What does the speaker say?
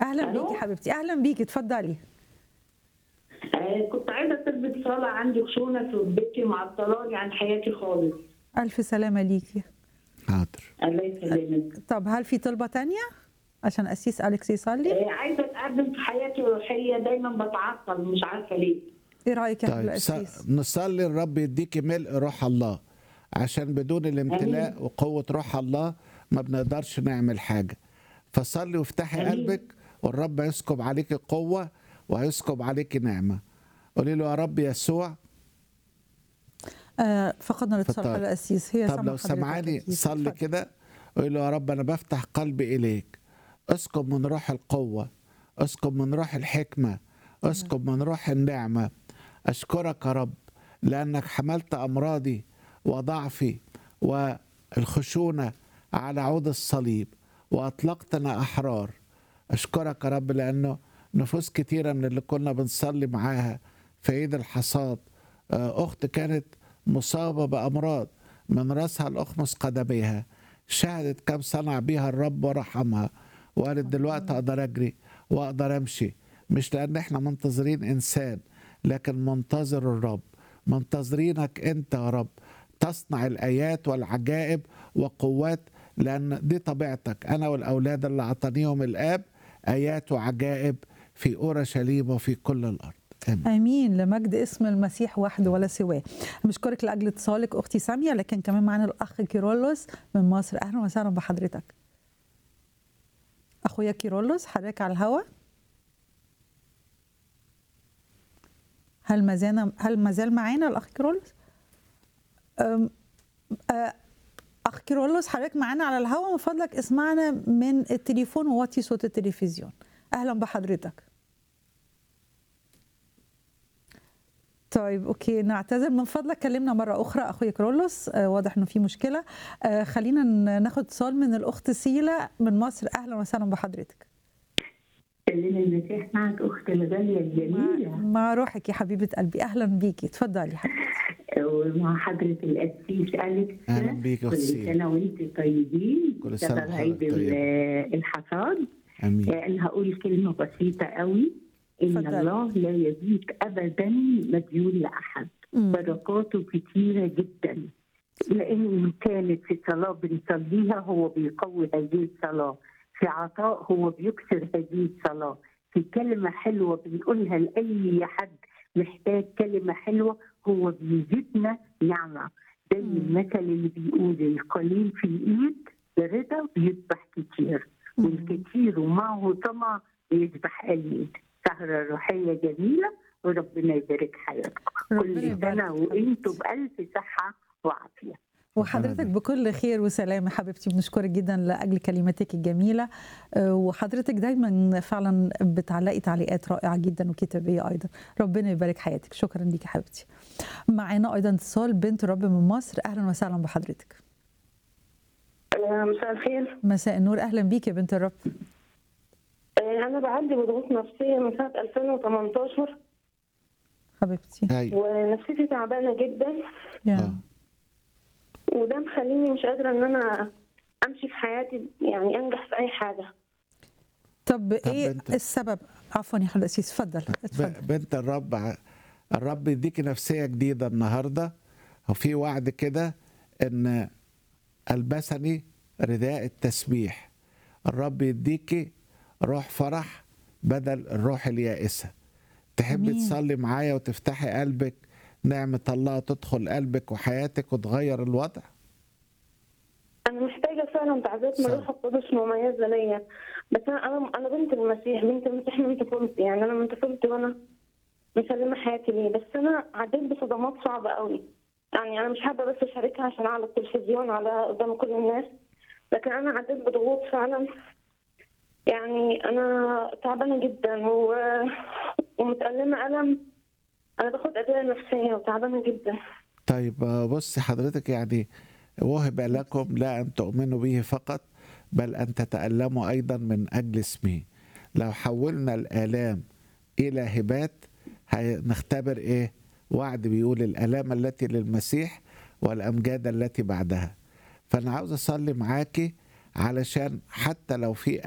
اهلا ألو؟ بيكي حبيبتي اهلا بيكي اتفضلي آه كنت عايزه تثبت صلاه عندي خشونه في بيتي معطلاني عن حياتي خالص الف سلامه ليكي حاضر الله يسلمك طب هل في طلبه تانية عشان اسيس اليكس يصلي آه عايزه اتقدم في حياتي الروحيه دايما بتعطل مش عارفه ليه ايه رايك يا طيب الاسيس س- نصلي الرب يديكي ملء روح الله عشان بدون الامتلاء وقوة روح الله ما بنقدرش نعمل حاجة فصلي وافتحي آمين. قلبك والرب يسكب عليكي قوة وهيسكب عليكي نعمة قولي له يا رب يسوع آه فقدنا الاتصال اتفضل. على الاسيس هي طب سامعة لو حضرتك سمعاني أكيد. صلي اتفضل. كده قولي له يا رب انا بفتح قلبي اليك اسكب من روح القوه اسكب من روح الحكمه اسكب من روح النعمه اشكرك يا رب لانك حملت امراضي وضعفي والخشونه على عود الصليب واطلقتنا احرار اشكرك يا رب لانه نفوس كتيره من اللي كنا بنصلي معاها في عيد الحصاد آه، اخت كانت مصابه بامراض من راسها لاخمص قدميها شهدت كم صنع بيها الرب ورحمها وقالت دلوقتي اقدر اجري واقدر امشي مش لان احنا منتظرين انسان لكن منتظر الرب منتظرينك انت يا رب تصنع الايات والعجائب وقوات لان دي طبيعتك انا والاولاد اللي اعطانيهم الاب ايات وعجائب في اورشليم وفي كل الارض امين امين لمجد اسم المسيح وحده ولا سواه بشكرك لاجل اتصالك اختي ساميه لكن كمان معانا الاخ كيرولوس من مصر اهلا وسهلا بحضرتك اخويا كيرولوس حضرتك على الهوا هل ما زال هل ما زال معانا الاخ كيرولوس أم، آه، اخ كيرولوس حضرتك معانا على الهوا من فضلك اسمعنا من التليفون ووطي صوت التلفزيون اهلا بحضرتك طيب اوكي نعتذر من فضلك كلمنا مره اخرى اخويا كرولوس آه واضح انه في مشكله آه خلينا ن- ناخد اتصال من الاخت سيلا من مصر اهلا وسهلا بحضرتك سلم المسيح معك اختي الغاليه مع, الجميله مع روحك يا حبيبه قلبي اهلا بيكي اتفضلي يا حبيبتي ومع حضره القسيس اليكس أهلا بيك يا كل أخت سيلا. سنه وانت طيبين كل سنة بسبب عيد وحضرتك طيبة. ال- الحصاد امين آه، انا هقول كلمه بسيطه قوي ان اتفضلي. الله لا يزيد ابدا مديون لاحد مم. بركاته كتيرة جدا لأن كانت في صلاة بنصليها هو بيقوي هذه الصلاة في عطاء هو بيكسر هذه الصلاة في كلمة حلوة بنقولها لأي حد محتاج كلمة حلوة هو بيزيدنا نعمة زي مم. المثل اللي بيقول القليل في الإيد رضا بيذبح كتير مم. والكتير ومعه طمع بيذبح قليل سهرة روحية جميلة وربنا يبارك حياتكم ربنا كل يبارك سنة فيك. وانتم بألف صحة وعافية وحضرتك بكل خير وسلام يا حبيبتي بنشكرك جدا لاجل كلماتك الجميله آه، وحضرتك دايما فعلا بتعلقي تعليقات رائعه جدا وكتابيه ايضا ربنا يبارك حياتك شكرا ليك يا حبيبتي معانا ايضا اتصال بنت رب من مصر اهلا وسهلا بحضرتك مساء الخير مساء النور اهلا بيك يا بنت الرب آه، أنا بعدي بضغوط نفسية من سنة 2018 حبيبتي ايوه ونفسيتي تعبانة جدا يا آه. وده مخليني مش قادرة إن أنا أمشي في حياتي يعني أنجح في أي حاجة طب ايه بنت- السبب عفوا يا حضرتك أسيس اتفضل اتفضل ب- بنت الرب ع- الرب يديكي نفسيه جديده النهارده وفي وعد كده ان البسني رداء التسبيح الرب يديكي روح فرح بدل الروح اليائسه تحبي أمين. تصلي معايا وتفتحي قلبك نعمه الله تدخل قلبك وحياتك وتغير الوضع أنا محتاجة فعلا تعزيات من صح. الروح القدس مميزة ليا بس أنا أنا أنا بنت المسيح بنت المسيح من طفولتي يعني أنا من طفولتي وأنا مسلمة حياتي ليه بس أنا عديت بصدمات صعبة قوي يعني أنا مش حابة بس أشاركها عشان على التلفزيون على قدام كل الناس لكن أنا عديت بضغوط فعلا يعني أنا تعبانة جدا و... ومتألمة ألم أنا باخد أدوية نفسية وتعبانة جدا طيب آه، بصي حضرتك يعني وهب لكم لا أن تؤمنوا به فقط بل أن تتألموا أيضا من أجل اسمه لو حولنا الآلام إلى هبات هنختبر إيه وعد بيقول الآلام التي للمسيح والأمجاد التي بعدها فأنا عاوز أصلي معاكي علشان حتى لو في